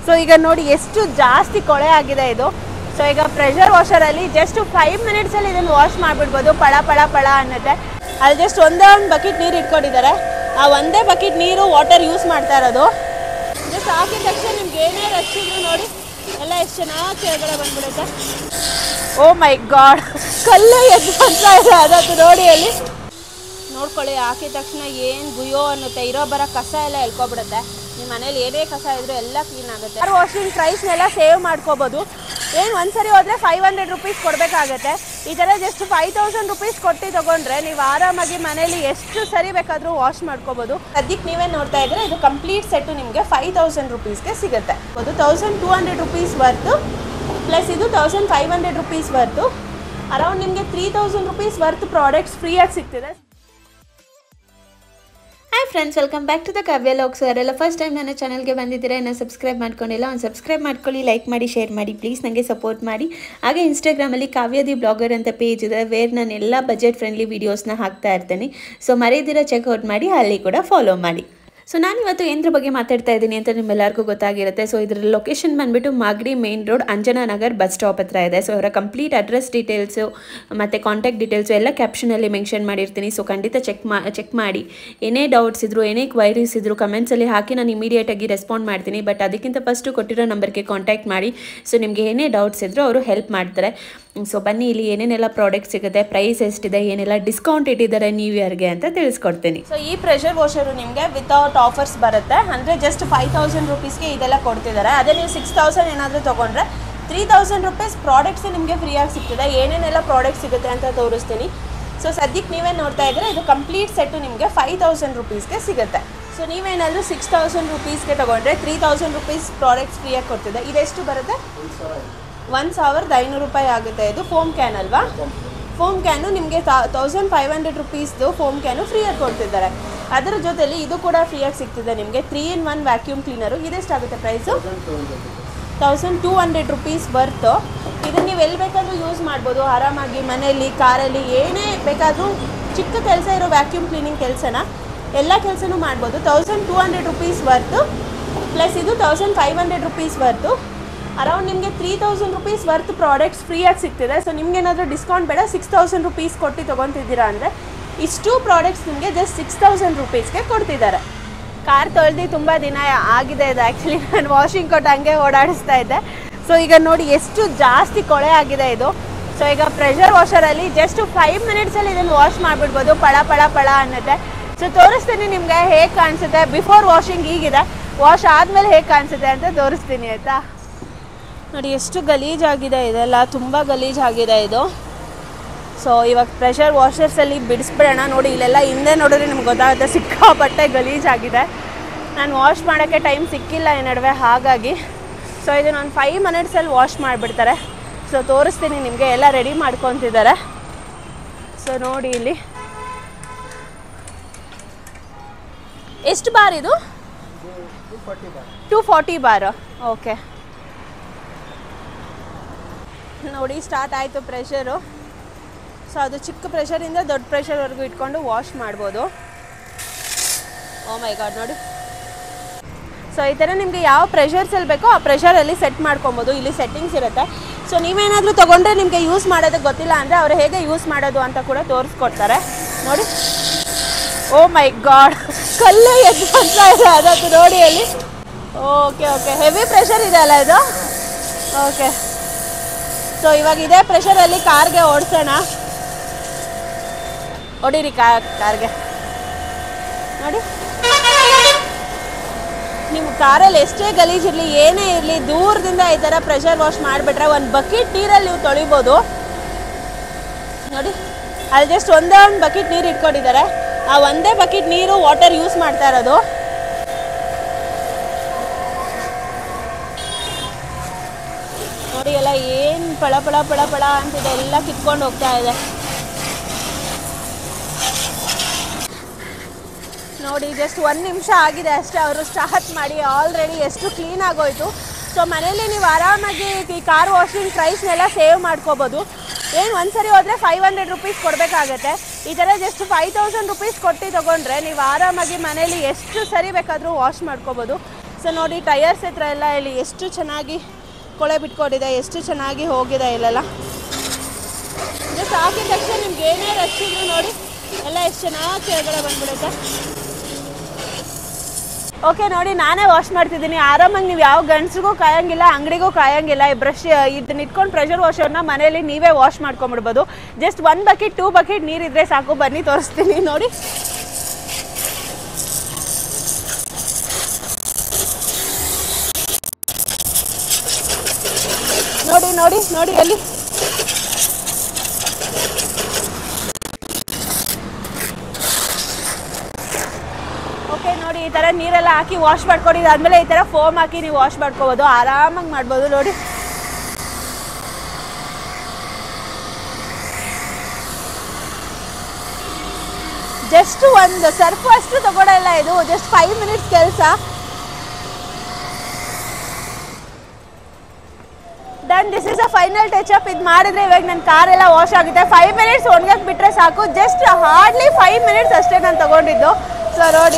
So ಈಗ ನೋಡಿ ಎಷ್ಟು ಜಾಸ್ತಿ ಕೊಳೆ ಆಗಿದೆ ಇದು ಸೊ ಈಗ ಪ್ರೆಷರ್ ವಾಷರಲ್ಲಿ ಜಸ್ಟ್ ಫೈವ್ ಮಿನಿಟ್ಸಲ್ಲಿ ಇದನ್ನು ವಾಶ್ ಮಾಡಿಬಿಡ್ಬೋದು ಪಳ ಪಳ ಪಳ ಅನ್ನತ್ತೆ ಅಲ್ಲಿ ಜಸ್ಟ್ ಒಂದೇ ಒಂದು ಬಕೆಟ್ ನೀರು ಇಟ್ಕೊಂಡಿದ್ದಾರೆ ಆ ಒಂದೇ ಬಕೆಟ್ ನೀರು ವಾಟರ್ ಯೂಸ್ ಮಾಡ್ತಾ ಇರೋದು ಜಸ್ಟ್ ಹಾಕಿದ ತಕ್ಷಣ ನಿಮ್ಗೆ ಏನೇ ರಚ್ಚಿದ್ರು ನೋಡಿ ಎಲ್ಲ ಎಷ್ಟು ಚೆನ್ನಾಗಿ ಕೆಳಗಡೆ ಬಂದ್ಬಿಡುತ್ತೆ ಓ ಮೈ ಗಾಡ್ ಕಲ್ಲು ಎದ್ದು ಬರ್ತಾ ಇದೆ ಅದತ್ತು ನೋಡಿ ಅಲ್ಲಿ ನೋಡ್ಕೊಳ್ಳಿ ಹಾಕಿದ ತಕ್ಷಣ ಏನು ಗುಯೋ ಅನ್ನುತ್ತೆ ಇರೋ ಬರೋ ಕಸ ಎಲ್ಲ ಎಳ್ಕೊಬಿಡುತ್ತೆ ನಿಮ್ಮ ಮನೇಲಿ ಏನೇ ಕಸ ಇದ್ರೂ ಎಲ್ಲ ಕ್ಲೀನ್ ಆಗುತ್ತೆ ಕಾರ್ ವಾಷಿಂಗ್ ಪ್ರೈಸ್ನೆಲ್ಲ ಸೇವ್ ಮಾಡ್ಕೋಬೋದು ಏನು ಒಂದ್ಸರಿ ಹೋದ್ರೆ ಫೈವ್ ಹಂಡ್ರೆಡ್ ರುಪೀಸ್ ಕೊಡಬೇಕಾಗತ್ತೆ ಈ ಥರ ಜಸ್ಟ್ ಫೈವ್ ತೌಸಂಡ್ ರುಪೀಸ್ ಕೊಟ್ಟು ತೊಗೊಂಡ್ರೆ ನೀವು ಆರಾಮಾಗಿ ಮನೇಲಿ ಎಷ್ಟು ಸರಿ ಬೇಕಾದರೂ ವಾಶ್ ಮಾಡ್ಕೋಬೋದು ಸದ್ಯಕ್ಕೆ ನೀವೇ ನೋಡ್ತಾ ಇದ್ರೆ ಇದು ಕಂಪ್ಲೀಟ್ ಸೆಟ್ಟು ನಿಮಗೆ ಫೈವ್ ತೌಸಂಡ್ ರುಪೀಸ್ಗೆ ಸಿಗುತ್ತೆ ಅದು thousand two hundred rupees worth plus ಇದು thousand five hundred rupees worth around ನಿಮಗೆ three thousand rupees worth products ಫ್ರೀಯಾಗಿ ಸಿಗ್ತಿದೆ hi friends welcome back to the Kavya logs ಯಾರೆಲ್ಲ ಫಸ್ಟ್ ಟೈಮ್ ನನ್ನ ಚಾನಲ್ಗೆ ಬಂದಿದ್ದೀರಾ ಇನ್ನು ಸಬ್ಸ್ಕ್ರೈಬ್ ಮಾಡ್ಕೊಂಡಿಲ್ಲ ಒಂದು ಸಬ್ಸ್ಕ್ರೈಬ್ ಮಾಡ್ಕೊಳ್ಳಿ ಲೈಕ್ ಮಾಡಿ ಶೇರ್ ಮಾಡಿ ಪ್ಲೀಸ್ ನನಗೆ ಸಪೋರ್ಟ್ ಮಾಡಿ ಹಾಗೆ ಇನ್ಸ್ಟಾಗ್ರಾಮಲ್ಲಿ ಕಾವ್ಯದಿ ಬ್ಲಾಗರ್ ಅಂತ ಪೇಜ್ ಇದೆ ವೇರ್ ನಾನು ಎಲ್ಲ ಬಜೆಟ್ ಫ್ರೆಂಡ್ಲಿ ವೀಡಿಯೋಸ್ನ ಹಾಕ್ತಾ ಇರ್ತೀನಿ ಸೊ ಮರೆಯದಿರ ಚೆಕ್ಔಟ್ ಮಾಡಿ ಅಲ್ಲಿ ಕೂಡ ಫಾಲೋ ಮಾಡಿ ಸೊ ನಾನು ಇವತ್ತು ಏನರ ಬಗ್ಗೆ ಮಾತಾಡ್ತಾ ಇದ್ದೀನಿ ಅಂತ ನಿಮ್ಮೆಲ್ಲರಿಗೂ ಗೊತ್ತಾಗಿರುತ್ತೆ ಸೊ ಇದರ ಲೊಕೇಶನ್ ಬಂದುಬಿಟ್ಟು Magadi main road Anjana Nagar bus stop ಹತ್ರ ಇದೆ ಸೊ ಅವರ ಕಂಪ್ಲೀಟ್ ಅಡ್ರೆಸ್ ಡೀಟೇಲ್ಸು ಮತ್ತು ಕಾಂಟ್ಯಾಕ್ಟ್ ಡೀಟೇಲ್ಸು ಎಲ್ಲ ಕ್ಯಾಪ್ಷನಲ್ಲಿ ಮೆನ್ಷನ್ ಮಾಡಿರ್ತೀನಿ ಸೊ ಖಂಡಿತ ಚೆಕ್ ಮಾ ಚೆಕ್ ಮಾಡಿ ಏನೇ ಡೌಟ್ಸ್ ಇದ್ರು ಏನೇ ಕ್ವೈರೀಸ್ ಇದ್ರು ಕಮೆಂಟ್ಸಲ್ಲಿ ಹಾಕಿ ನಾನು ಇಮಿಡಿಯೇಟಾಗಿ ರೆಸ್ಪಾಂಡ್ ಮಾಡ್ತೀನಿ ಬಟ್ ಅದಕ್ಕಿಂತ ಫಸ್ಟು ಕೊಟ್ಟಿರೋ ನಂಬರ್ಗೆ ಕಾಂಟ್ಯಾಕ್ಟ್ ಮಾಡಿ ಸೊ ನಿಮಗೆ ಏನೇ ಡೌಟ್ಸ್ ಇದ್ದರೂ ಅವರು ಹೆಲ್ಪ್ ಮಾಡ್ತಾರೆ ಸೊ ಬನ್ನಿ ಇಲ್ಲಿ ಏನೇನೆಲ್ಲ ಪ್ರಾಡಕ್ಟ್ ಸಿಗುತ್ತೆ ಪ್ರೈಸ್ ಎಷ್ಟಿದೆ ಏನೆಲ್ಲ ಡಿಸ್ಕೌಂಟ್ ಇಟ್ಟಿದ್ದಾರೆ ನ್ಯೂ ಇಯರ್ಗೆ ಅಂತ ತಿಳಿಸ್ಕೊಡ್ತೀನಿ ಸೊ ಈ ಪ್ರೆಷರ್ ವಾಷರು ನಿಮಗೆ ವಿತೌಟ್ ಆಫರ್ಸ್ ಬರುತ್ತೆ ಅಂದರೆ ಜಸ್ಟ್ ಫೈವ್ ತೌಸಂಡ್ ರುಪೀಸ್ಗೆ ಇದೆಲ್ಲ ಕೊಡ್ತಿದ್ದಾರೆ ಅದೇ ನೀವು ಸಿಕ್ಸ್ ತೌಸಂಡ್ ಏನಾದರೂ ತೊಗೊಂಡ್ರೆ ತ್ರೀ ತೌಸಂಡ್ ರುಪೀಸ್ ಪ್ರಾಡಕ್ಟ್ಸ್ ನಿಮಗೆ ಫ್ರೀಯಾಗಿ ಸಿಗ್ತದೆ ಏನೇನೆಲ್ಲ ಪ್ರಾಡಕ್ಟ್ ಸಿಗುತ್ತೆ ಅಂತ ತೋರಿಸ್ತೀನಿ ಸೊ ಸದ್ಯಕ್ಕೆ ನೀವೇ ನೋಡ್ತಾ ಇದ್ರೆ ಇದು ಕಂಪ್ಲೀಟ್ ಸೆಟ್ಟು ನಿಮಗೆ ಫೈವ್ ತೌಸಂಡ್ ರುಪೀಸ್ಗೆ ಸಿಗುತ್ತೆ ಸೊ ನೀವೇನಾದರೂ ಸಿಕ್ಸ್ ತೌಸಂಡ್ ರುಪೀಸ್ಗೆ ತೊಗೊಂಡ್ರೆ ತ್ರೀ ತೌಸಂಡ್ ರುಪೀಸ್ ಪ್ರಾಡಕ್ಟ್ಸ್ ಫ್ರೀಯಾಗಿ ಕೊಡ್ತಿದೆ ಇದೆಷ್ಟು ಬರುತ್ತೆ ಒಂದು ಸಾವಿರದ ಐನೂರು ರೂಪಾಯಿ ಆಗುತ್ತೆ ಇದು ಫೋಮ್ ಕ್ಯಾನ್ ಅಲ್ವಾ ಫೋಮ್ ಕ್ಯಾನು ನಿಮಗೆ ತೌಸಂಡ್ ಫೈವ್ ಹಂಡ್ರೆಡ್ ರುಪೀಸ್ದು ಫೋಮ್ ಕ್ಯಾನು ಫ್ರೀಯಾಗಿ ಕೊಡ್ತಿದ್ದಾರೆ ಅದರ ಜೊತೆಲಿ ಇದು ಕೂಡ ಫ್ರೀಯಾಗಿ ಸಿಗ್ತಿದೆ ನಿಮಗೆ three in one vacuum cleaner ಇದೆಷ್ಟಾಗುತ್ತೆ price thousand two hundred rupees worth ಇದನ್ನು ನೀವು ಎಲ್ಲಿ ಬೇಕಾದರೂ ಯೂಸ್ ಮಾಡ್ಬೋದು ಆರಾಮಾಗಿ ಮನೆಯಲ್ಲಿ ಕಾರಲ್ಲಿ ಏನೇ ಬೇಕಾದರೂ ಚಿಕ್ಕ ಕೆಲಸ ಇರೋ ವ್ಯಾಕ್ಯೂಮ್ ಕ್ಲೀನಿಂಗ್ ಕೆಲಸನ ಎಲ್ಲ ಕೆಲಸನೂ ಮಾಡ್ಬೋದು thousand two hundred rupees worth plus ಇದು thousand five hundred rupees worth around ನಿಮಗೆ three thousand rupees worth products ಫ್ರೀಯಾಗಿ ಸಿಗ್ತಿದೆ ಸೊ ನಿಮ್ಗೆ ಏನಾದರೂ ಡಿಸ್ಕೌಂಟ್ ಬೇಡ ಸಿಕ್ಸ್ ತೌಸಂಡ್ ರುಪೀಸ್ ಕೊಟ್ಟು ತೊಗೊತಿದ್ದೀರಾ ಅಂದರೆ ಇಷ್ಟು ಪ್ರಾಡಕ್ಟ್ಸ್ ನಿಮಗೆ ಜಸ್ಟ್ ಸಿಕ್ಸ್ ತೌಸಂಡ್ ರುಪೀಸ್ಗೆ ಕೊಡ್ತಿದ್ದಾರೆ ಕಾರ್ ತೊಳೆದು ತುಂಬ ದಿನ ಆಗಿದೆ ಇದು ಆ್ಯಕ್ಚುಲಿ ನಾನು ವಾಷಿಂಗ್ ಕೊಟ್ಟು ಹಂಗೆ ಓಡಾಡಿಸ್ತಾ ಇದ್ದೆ ಸೊ ಈಗ ನೋಡಿ ಎಷ್ಟು ಜಾಸ್ತಿ ಕೊಳೆ ಆಗಿದೆ ಇದು ಸೊ ಈಗ ಪ್ರೆಷರ್ ವಾಷರಲ್ಲಿ ಜಸ್ಟ್ ಫೈವ್ ಮಿನಿಟ್ಸಲ್ಲಿ ಇದನ್ನು ವಾಶ್ ಮಾಡಿಬಿಡ್ಬೋದು ಪಳ ಪಳ ಪಳ ಅನ್ನತ್ತೆ ಸೊ ತೋರಿಸ್ತೀನಿ ನಿಮಗೆ ಹೇಗೆ ಕಾಣಿಸುತ್ತೆ ಬಿಫೋರ್ ವಾಷಿಂಗ್ ಹೀಗಿದೆ ವಾಶ್ ಆದಮೇಲೆ ಹೇಗೆ ಕಾಣಿಸುತ್ತೆ ಅಂತ ತೋರಿಸ್ತೀನಿ ಆಯಿತಾ ನೋಡಿ ಎಷ್ಟು ಗಲೀಜಾಗಿದೆ ಇದೆಲ್ಲ ತುಂಬ ಗಲೀಜಾಗಿದೆ ಇದು ಸೊ ಇವಾಗ ಪ್ರೆಷರ್ ವಾಷರ್ಸಲ್ಲಿ ಬಿಡಿಸ್ಬಿಡೋಣ ನೋಡಿ ಇಲ್ಲೆಲ್ಲ ಹಿಂದೆ ನೋಡಿದ್ರೆ ನಿಮ್ಗೆ ಗೊತ್ತಾಗುತ್ತೆ ಸಿಕ್ಕಾಪಟ್ಟೆ ಗಲೀಜಾಗಿದೆ ನಾನು ವಾಶ್ ಮಾಡೋಕ್ಕೆ ಟೈಮ್ ಸಿಕ್ಕಿಲ್ಲ ಈ ನಡುವೆ ಹಾಗಾಗಿ ಸೊ ಇದನ್ನ ಒಂದು ಫೈವ್ ಮಿನಿಟ್ಸಲ್ಲಿ ವಾಶ್ ಮಾಡಿಬಿಡ್ತಾರೆ ಸೊ ತೋರಿಸ್ತೀನಿ ನಿಮಗೆ ಎಲ್ಲ ರೆಡಿ ಮಾಡ್ಕೊತಿದ್ದಾರೆ ಸೊ ನೋಡಿ ಇಲ್ಲಿ ಎಷ್ಟು ಬಾರ್ ಇದು ಟೂ ಫಾರ್ಟಿ ಬಾರ್ ಓಕೆ ನೋಡಿ ಸ್ಟಾರ್ಟ್ ಆಯಿತು ಪ್ರೆಷರು ಸೊ ಅದು ಚಿಕ್ಕ ಪ್ರೆಷರಿಂದ ದೊಡ್ಡ ಪ್ರೆಷರ್ವರೆಗೂ ಇಟ್ಕೊಂಡು ವಾಶ್ ಮಾಡ್ಬೋದು ಓ ಮೈ ಗಾಡ್ ನೋಡಿ ಸೊ ಈ ಥರ ನಿಮಗೆ ಯಾವ ಪ್ರೆಷರ್ಸಲ್ಲಿ ಬೇಕೋ ಆ ಪ್ರೆಷರಲ್ಲಿ ಸೆಟ್ ಮಾಡ್ಕೊಬೋದು ಇಲ್ಲಿ ಸೆಟ್ಟಿಂಗ್ಸ್ ಇರುತ್ತೆ ಸೊ ನೀವೇನಾದರೂ ತೊಗೊಂಡ್ರೆ ನಿಮಗೆ ಯೂಸ್ ಮಾಡೋದಕ್ಕೆ ಗೊತ್ತಿಲ್ಲ ಅಂದರೆ ಅವ್ರು ಹೇಗೆ ಯೂಸ್ ಮಾಡೋದು ಅಂತ ಕೂಡ ತೋರಿಸ್ಕೊಡ್ತಾರೆ ನೋಡಿ ಓ ಮೈ ಗಾಡ್ ಕಲ್ಲು ಎದ್ದು ಬರ್ತಾ ಇದೆ ಅದಕ್ಕೆ ನೋಡಿ ಅಲ್ಲಿ ಓಕೆ ಓಕೆ ಹೆವಿ ಪ್ರೆಷರ್ ಇದೆ ಅಲ್ಲ ಇದು ಓಕೆ ಸೊ ಇವಾಗ ಇದೇ ಪ್ರೆಷರಲ್ಲಿ ಕಾರ್ಗೆ ಓಡಿಸೋಣ ಹೊಡೀರಿ ಕಾರ್ಗೆ ನೋಡಿ ನಿಮ್ಮ ಕಾರಲ್ಲಿ ಎಷ್ಟೇ ಗಲೀಜಿರಲಿ ಏನೇ ಇರಲಿ ದೂರದಿಂದ ಈ ಥರ ಪ್ರೆಷರ್ ವಾಶ್ ಮಾಡಿಬಿಟ್ರೆ ಒಂದು ಬಕೆಟ್ ನೀರಲ್ಲಿ ನೀವು ತೊಳಿಬೋದು ನೋಡಿ ಅಲ್ಲಿ ಜಸ್ಟ್ ಒಂದೇ ಒಂದು ಬಕೆಟ್ ನೀರು ಇಟ್ಕೊಂಡಿದ್ದಾರೆ ಆ ಒಂದೇ ಬಕೆಟ್ ನೀರು ವಾಟರ್ ಯೂಸ್ ಮಾಡ್ತಾ ಇರೋದು ನೋಡಿ ಎಲ್ಲ ಏನು ಪಳ ಪಳ ಪಳ ಪಳ ಅಂತಿದೆ ಎಲ್ಲ ಕಿತ್ಕೊಂಡು ಹೋಗ್ತಾ ಇದೆ ನೋಡಿ ಜಸ್ಟ್ ಒಂದು ನಿಮಿಷ ಆಗಿದೆ ಅಷ್ಟೇ ಅವರು ಸ್ಟಾರ್ಟ್ ಮಾಡಿ ಆಲ್ರೆಡಿ ಎಷ್ಟು ಕ್ಲೀನ್ ಆಗೋಯ್ತು ಸೊ ಮನೇಲಿ ನೀವು ಆರಾಮಾಗಿ ಈ ಕಾರ್ ವಾಷಿಂಗ್ ಪ್ರೈಸ್ನೆಲ್ಲ ಸೇವ್ ಮಾಡ್ಕೋಬೋದು ಏನು ಒಂದ್ಸರಿ ಹೋದರೆ ಫೈವ್ ಹಂಡ್ರೆಡ್ ರುಪೀಸ್ ಕೊಡಬೇಕಾಗತ್ತೆ ಈ ಥರ ಜಸ್ಟ್ ಫೈವ್ ತೌಸಂಡ್ ರುಪೀಸ್ ಕೊಟ್ಟು ತೊಗೊಂಡ್ರೆ ನೀವು ಆರಾಮಾಗಿ ಮನೇಲಿ ಎಷ್ಟು ಸರಿ ಬೇಕಾದರೂ ವಾಶ್ ಮಾಡ್ಕೋಬೋದು ಸೊ ನೋಡಿ ಟಯರ್ಸ್ ಹತ್ರ ಎಲ್ಲ ಇಲ್ಲಿ ಎಷ್ಟು ಚೆನ್ನಾಗಿ ಕೊಳೆ ಬಿಟ್ಕೊಂಡಿದೆ ಎಷ್ಟು ಚೆನ್ನಾಗಿ ಹೋಗಿದೆ ಇಲ್ಲೆಲ್ಲ ಜಸ್ಟ್ ಹಾಕಿದ ತಕ್ಷಣ ನಿಮ್ಗೆ ಏನೇ ರಚ್ಚಿದ್ರು ನೋಡಿ ಎಲ್ಲ ಎಷ್ಟು ಚೆನ್ನಾಗಿ ಕೆಳಗಡೆ ಬಂದ್ಬಿಡುತ್ತೆ ಓಕೆ ನೋಡಿ ನಾನೇ ವಾಶ್ ಮಾಡ್ತಿದ್ದೀನಿ ಆರಾಮಾಗಿ ನೀವು ಯಾವ ಗಂಡಸ್ರಿಗೂ ಕಾಯಂಗಿಲ್ಲ ಅಂಗಡಿಗೂ ಕಾಯಂಗಿಲ್ಲ ಈ ಬ್ರಷ್ ಇದನ್ನ ಇಟ್ಕೊಂಡು ಪ್ರೆಷರ್ ವಾಷರ್ನ ಮನೇಲಿ ನೀವೇ ವಾಶ್ ಮಾಡ್ಕೊಂಬಿಡ್ಬೋದು just one bucket two bucket ನೀರಿದ್ರೆ ಸಾಕು ಬನ್ನಿ ತೋರಿಸ್ತೀನಿ ನೋಡಿ ನೋಡಿ ನೋಡಿ ನೋಡಿ ಅಲ್ಲಿ ಓಕೆ ನೋಡಿ ಈ ಥರ ನೀರೆಲ್ಲ ಹಾಕಿ ವಾಶ್ ಮಾಡ್ಕೊಂಡು ಇದಾದ್ಮೇಲೆ ಈ ಥರ ಫೋಮ್ ಹಾಕಿ ನೀವು ವಾಶ್ ಮಾಡ್ಕೋಬೋದು ಆರಾಮಾಗಿ ಮಾಡ್ಬೋದು ನೋಡಿ ಜಸ್ಟ್ ಒಂದು ಸರ್ಫ್ ಅಷ್ಟು ತಗೊಳಲ್ಲ ಇದು ಜಸ್ಟ್ ಫೈವ್ ಮಿನಿಟ್ಸ್ ಕೆಲಸ done this is a final touch up ಇದು ಮಾಡಿದ್ರೆ ಇವಾಗ ನನ್ನ ಕಾರೆಲ್ಲ ವಾಶ್ ಆಗುತ್ತೆ ಫೈವ್ ಮಿನಿಟ್ಸ್ ಒಣಗಕ್ಕೆ ಬಿಟ್ರೆ ಸಾಕು ಜಸ್ಟ್ ಹಾರ್ಡ್ಲಿ ಫೈವ್ ಮಿನಿಟ್ಸ್ ಅಷ್ಟೇ ನಾನು ತಗೊಂಡಿದ್ದು ಸೊ ನೋಡಿ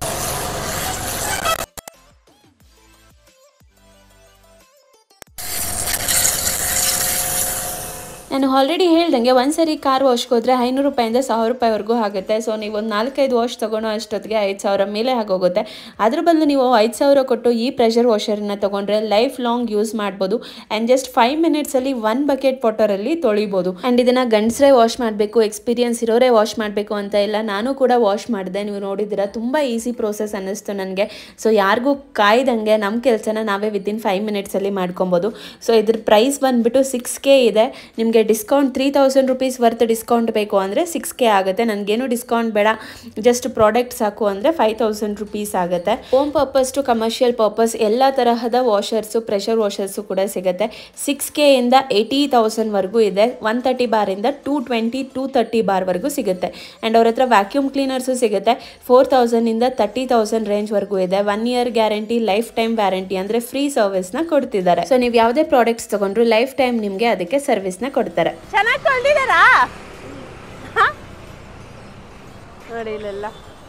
ನಾನು ಆಲ್ರೆಡಿ ಹೇಳ್ದಂಗೆ ಒಂದ್ಸರಿ ಕಾರ್ ವಾಶ್ಗೆ ಹೋದ್ರೆ ಐನೂರು ರೂಪಾಯಿಂದ ಸಾವಿರ ರೂಪಾಯಿವರೆಗೂ ಆಗುತ್ತೆ ಸೊ ನೀವು ಒಂದು ನಾಲ್ಕೈದು ವಾಶ್ ತೊಗೊಳೋ ಅಷ್ಟೊತ್ತಿಗೆ ಐದು ಸಾವಿರ ಮೇಲೆ ಆಗೋಗುತ್ತೆ ಅದ್ರ ಬದಲು ನೀವು ಐದು ಸಾವಿರ ಕೊಟ್ಟು ಈ ಪ್ರೆಷರ್ ವಾಷರನ್ನ ತೊಗೊಂಡ್ರೆ ಲೈಫ್ ಲಾಂಗ್ ಯೂಸ್ ಮಾಡ್ಬೋದು ಆ್ಯಂಡ್ ಜಸ್ಟ್ ಫೈವ್ ಮಿನಿಟ್ಸಲ್ಲಿ ಒನ್ ಬಕೆಟ್ ವಾಟರಲ್ಲಿ ತೊಳಿಬೋದು ಆ್ಯಂಡ್ ಇದನ್ನು ಗಂಡಸರೇ ವಾಶ್ ಮಾಡಬೇಕು ಎಕ್ಸ್ಪೀರಿಯನ್ಸ್ ಇರೋರೇ ವಾಶ್ ಮಾಡಬೇಕು ಅಂತ ಇಲ್ಲ ನಾನು ಕೂಡ ವಾಶ್ ಮಾಡಿದೆ ನೀವು ನೋಡಿದ್ದೀರಾ ತುಂಬ ಈಸಿ ಪ್ರೋಸೆಸ್ ಅನ್ನಿಸ್ತು ನನಗೆ ಸೊ ಯಾರಿಗೂ ಕಾಯ್ದಂಗೆ ನಮ್ಮ ಕೆಲಸನ ನಾವೇ ವಿತಿನ್ ಫೈವ್ ಮಿನಿಟ್ಸಲ್ಲಿ ಮಾಡ್ಕೊಬೋದು ಸೊ ಇದ್ರ ಪ್ರೈಸ್ ಬಂದುಬಿಟ್ಟು ಸಿಕ್ಸ್ ಕೆ ಇದೆ ನಿಮಗೆ discount three thousand rupees worth discount ಬೇಕು ಅಂದರೆ ಸಿಕ್ಸ್ ಕೆ ಆಗುತ್ತೆ ನನಗೇನು ಡಿಸ್ಕೌಂಟ್ ಬೇಡ ಜಸ್ಟ್ ಪ್ರಾಡಕ್ಟ್ ಸಾಕು ಅಂದರೆ ಫೈವ್ ತೌಸಂಡ್ ರುಪೀಸ್ ಆಗುತ್ತೆ home purpose to commercial purpose ಎಲ್ಲ ತರಹದ ವಾಷರ್ಸು ಪ್ರೆಷರ್ ವಾಷರ್ಸು ಕೂಡ ಸಿಗುತ್ತೆ ಸಿಕ್ಸ್ ಕೆ ಇಂದ ಏಯ್ಟಿ ತೌಸಂಡ್ವರೆಗೂ ಇದೆ ಒನ್ ತರ್ಟಿ ಬಾರಿಂದ ಟೂ ಟ್ವೆಂಟಿ ಟೂ ತರ್ಟಿ ಬಾರ್ವರೆಗೂ ಸಿಗುತ್ತೆ ಆ್ಯಂಡ್ ಅವ್ರ ಹತ್ರ ವ್ಯಾಕ್ಯೂಮ್ ಕ್ಲೀನರ್ಸು ಸಿಗುತ್ತೆ ಫೋರ್ ತೌಸಂಡಿಂದ ತರ್ಟಿ ತೌಸಂಡ್ ರೇಂಜ್ವರೆಗೂ ಇದೆ one year guarantee life time warranty ಅಂದರೆ ಫ್ರೀ ಸರ್ವಿಸ್ನ ಕೊಡ್ತಿದ್ದಾರೆ ಸೊ ನೀವು ಯಾವುದೇ ಪ್ರಾಡಕ್ಟ್ಸ್ ತೊಗೊಂಡ್ರು ಲೈಫ್ ಟೈಮ್ ನಿಮಗೆ ಅದಕ್ಕೆ ಸರ್ವಿಸ್ನ ಕೊಡ್ತಾರೆ ಚೆನ್ನಾಗಿ ತೊಳ್ದಿದ್ದಾರಾ ಹಾ? ನೋಡಿ ಇಲ್ಲೆಲ್ಲ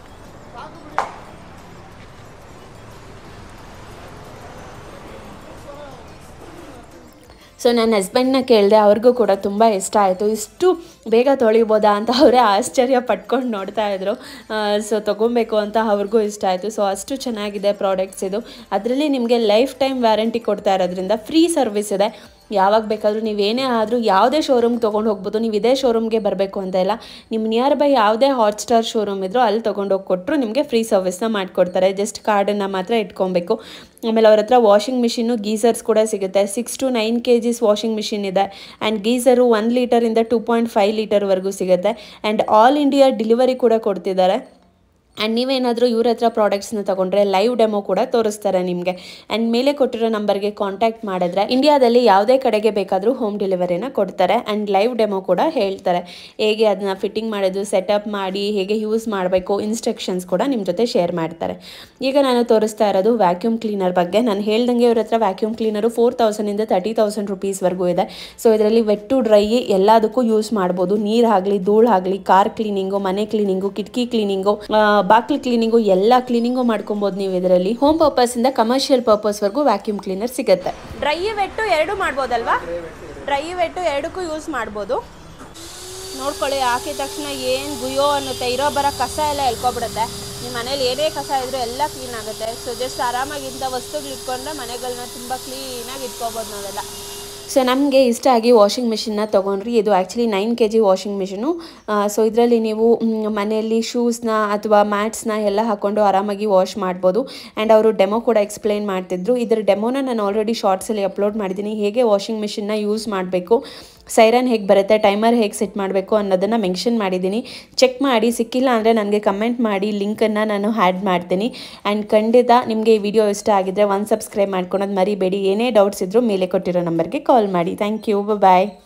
ಸೊ ನನ್ನ ಹಸ್ಬೆಂಡ್ನ ಕೇಳಿದೆ ಅವ್ರಿಗೂ ಕೂಡ ತುಂಬ ಇಷ್ಟ ಆಯಿತು ಇಷ್ಟು ಬೇಗ ತೊಳಿಬೋದಾ ಅಂತ ಅವರೇ ಆಶ್ಚರ್ಯ ಪಟ್ಕೊಂಡು ನೋಡ್ತಾ ಇದ್ರು ಸೊ ತೊಗೊಬೇಕು ಅಂತ ಅವ್ರಿಗೂ ಇಷ್ಟ ಆಯಿತು ಸೊ ಅಷ್ಟು ಚೆನ್ನಾಗಿದೆ ಪ್ರಾಡಕ್ಟ್ಸ್ ಇದು ಅದರಲ್ಲಿ ನಿಮಗೆ ಲೈಫ್ ಟೈಮ್ ವ್ಯಾರಂಟಿ ಕೊಡ್ತಾ ಇರೋದ್ರಿಂದ ಫ್ರೀ ಸರ್ವಿಸ್ ಇದೆ ಯಾವಾಗ ಬೇಕಾದರೂ ನೀವು ಏನೇ ಆದರೂ ಯಾವುದೇ ಶೋರೂಮ್ಗೆ ತೊಗೊಂಡು ಹೋಗ್ಬೋದು ನೀವು ಇದೇ ಶೋರೂಮ್ಗೆ ಬರಬೇಕು ಅಂತ ಇಲ್ಲ ನಿಮ್ಮ ನಿಯರ್ ಬೈ ಯಾವುದೇ ಹಾಟ್ಸ್ಟಾರ್ ಶೋರೂಮ್ ಇದ್ರೂ ಅಲ್ಲಿ ತೊಗೊಂಡೋಗಿ ಕೊಟ್ಟರು ನಿಮಗೆ ಫ್ರೀ ಸರ್ವಿಸ್ನ ಮಾಡಿಕೊಡ್ತಾರೆ ಜಸ್ಟ್ ಕಾರ್ಡನ್ನು ಮಾತ್ರ ಇಟ್ಕೊಬೇಕು ಆಮೇಲೆ ಅವ್ರ ಹತ್ರ ವಾಷಿಂಗ್ ಮಿಷಿನ್ನು ಗೀಸರ್ಸ್ ಕೂಡ ಸಿಗುತ್ತೆ six to nine K G's washing machine ಇದೆ ಆ್ಯಂಡ್ ಗೀಸರು ಒನ್ ಲೀಟರಿಂದ ಟೂ ಪಾಯಿಂಟ್ ಫೈವ್ ಲೀಟರ್ವರೆಗೂ ಸಿಗುತ್ತೆ ಆ್ಯಂಡ್ ಆಲ್ ಇಂಡಿಯಾ ಡೆಲಿವರಿ ಕೂಡ ಕೊಡ್ತಿದ್ದಾರೆ ಆ್ಯಂಡ್ ನೀವೇನಾದರೂ ಇವ್ರ ಹತ್ರ ಪ್ರಾಡಕ್ಟ್ಸ್ನ ತೊಗೊಂಡ್ರೆ ಲೈವ್ ಡೆಮೋ ಕೂಡ ತೋರಿಸ್ತಾರೆ ನಿಮಗೆ ಆ್ಯಂಡ್ ಮೇಲೆ ಕೊಟ್ಟಿರೋ ನಂಬರ್ಗೆ ಕಾಂಟ್ಯಾಕ್ಟ್ ಮಾಡಿದ್ರೆ ಇಂಡಿಯಾದಲ್ಲಿ ಯಾವುದೇ ಕಡೆಗೆ ಬೇಕಾದರೂ ಹೋಮ್ ಡೆಲಿವರಿನ ಕೊಡ್ತಾರೆ ಆ್ಯಂಡ್ ಲೈವ್ ಡೆಮೋ ಕೂಡ ಹೇಳ್ತಾರೆ ಹೇಗೆ ಅದನ್ನ ಫಿಟ್ಟಿಂಗ್ ಮಾಡೋದು ಸೆಟಪ್ ಮಾಡಿ ಹೇಗೆ ಯೂಸ್ ಮಾಡಬೇಕು ಇನ್ಸ್ಟ್ರಕ್ಷನ್ಸ್ ಕೂಡ ನಿಮ್ಮ ಜೊತೆ ಶೇರ್ ಮಾಡ್ತಾರೆ ಈಗ ನಾನು ತೋರಿಸ್ತಾ ಇರೋದು ವ್ಯಾಕ್ಯೂಮ್ ಕ್ಲೀನರ್ ಬಗ್ಗೆ ನಾನು ಹೇಳ್ದಂಗೆ ಇವ್ರ ಹತ್ರ ವ್ಯಾಕ್ಯೂಮ್ ಕ್ಲೀನರು ಫೋರ್ ತೌಸಂಡಿಂದ ತರ್ಟಿ ತೌಸಂಡ್ ರುಪೀಸ್ವರೆಗೂ ಇದೆ ಸೊ ಇದರಲ್ಲಿ ವೆಟ್ ಟು ಡ್ರೈ ಎಲ್ಲದಕ್ಕೂ ಯೂಸ್ ಮಾಡ್ಬೋದು ನೀರಾಗಲಿ ಧೂಳಾಗಲಿ ಕಾರ್ ಕ್ಲೀನಿಂಗು ಮನೆ ಕ್ಲೀನಿಂಗು ಕಿಟಕಿ ಕ್ಲೀನಿಂಗು ಬಾಕ್ಲು ಕ್ಲೀನಿಂಗು ಎಲ್ಲ ಕ್ಲೀನಿಂಗು ಮಾಡ್ಕೊಬೋದು ನೀವು ಇದರಲ್ಲಿ ಹೋಮ್ ಪರ್ಪಸ್ಸಿಂದ ಕಮರ್ಷಿಯಲ್ ಪರ್ಪಸ್ವರೆಗೂ ವ್ಯಾಕ್ಯೂಮ್ ಕ್ಲೀನರ್ ಸಿಗುತ್ತೆ ಡ್ರೈ ವೆಟ್ಟು ಎರಡು ಮಾಡ್ಬೋದಲ್ವಾ ಡ್ರೈ ವೆಟ್ಟು ಎರಡಕ್ಕೂ ಯೂಸ್ ಮಾಡ್ಬೋದು ನೋಡ್ಕೊಳ್ಳಿ ಹಾಕಿದ ತಕ್ಷಣ ಏನು ಗುಯೋ ಅನ್ನುತ್ತೆ ಇರೋ ಬರೋ ಕಸ ಎಲ್ಲ ಎಳ್ಕೊಬಿಡುತ್ತೆ ನಿಮ್ಮ ಮನೇಲಿ ಏನೇ ಕಸ ಇದ್ರೂ ಎಲ್ಲ ಕ್ಲೀನ್ ಆಗುತ್ತೆ ಸೊ ಜಸ್ಟ್ ಆರಾಮಾಗಿ ಇಂಥ ವಸ್ತುಗಳು ಇಟ್ಕೊಂಡ್ರೆ ಮನೆಗಳನ್ನ ತುಂಬ ಕ್ಲೀನಾಗಿ ಇಟ್ಕೋಬೋದು ನಾವೆಲ್ಲ ಸೊ ನಮಗೆ ಇಷ್ಟ ಆಗಿ ವಾಷಿಂಗ್ ಮಿಷಿನ್ನ ತೊಗೊಂಡ್ರಿ ಇದು actually nine K G washing machine so ಇದರಲ್ಲಿ ನೀವು ಮ್, ಮನೆಯಲ್ಲಿ ಶೂಸ್ನ ಅಥವಾ ಮ್ಯಾಟ್ಸ್ನ ಎಲ್ಲ ಹಾಕ್ಕೊಂಡು ಆರಾಮಾಗಿ ವಾಶ್ ಮಾಡ್ಬೋದು ಆ್ಯಂಡ್ ಅವರು ಡೆಮೋ ಕೂಡ ಎಕ್ಸ್ಪ್ಲೈನ್ ಮಾಡ್ತಿದ್ರು ಇದರ ಡೆಮೋನ ನಾನು ಆಲ್ರೆಡಿ ಶಾರ್ಟ್ಸಲ್ಲಿ ಅಪ್ಲೋಡ್ ಮಾಡಿದ್ದೀನಿ ಹೇಗೆ ವಾಷಿಂಗ್ ಮಿಷಿನ್ನ ಯೂಸ್ ಮಾಡಬೇಕು ಸೈರನ್ ಹೇಗೆ ಬರುತ್ತೆ ಟೈಮರ್ ಹೇಗೆ ಸೆಟ್ ಮಾಡಬೇಕು ಅನ್ನೋದನ್ನು ಮೆನ್ಷನ್ ಮಾಡಿದ್ದೀನಿ ಚೆಕ್ ಮಾಡಿ ಸಿಕ್ಕಿಲ್ಲ ಅಂದರೆ ನನಗೆ ಕಮೆಂಟ್ ಮಾಡಿ ಲಿಂಕನ್ನು ನಾನು ಆ್ಯಡ್ ಮಾಡ್ತೀನಿ ಆ್ಯಂಡ್ ಖಂಡಿತ ನಿಮಗೆ ಈ ವಿಡಿಯೋ ಇಷ್ಟ ಆಗಿದ್ದರೆ ಒಂದು ಸಬ್ಸ್ಕ್ರೈಬ್ ಮಾಡ್ಕೊಳೋದು ಮರಿಬೇಡಿ ಏನೇ ಡೌಟ್ಸ್ ಇದ್ದರೂ ಮೇಲೆ ಕೊಟ್ಟಿರೋ ನಂಬರ್ಗೆ ಕಾಲ್ ಮಾಡಿ ಥ್ಯಾಂಕ್ ಯು ಬಾಯ್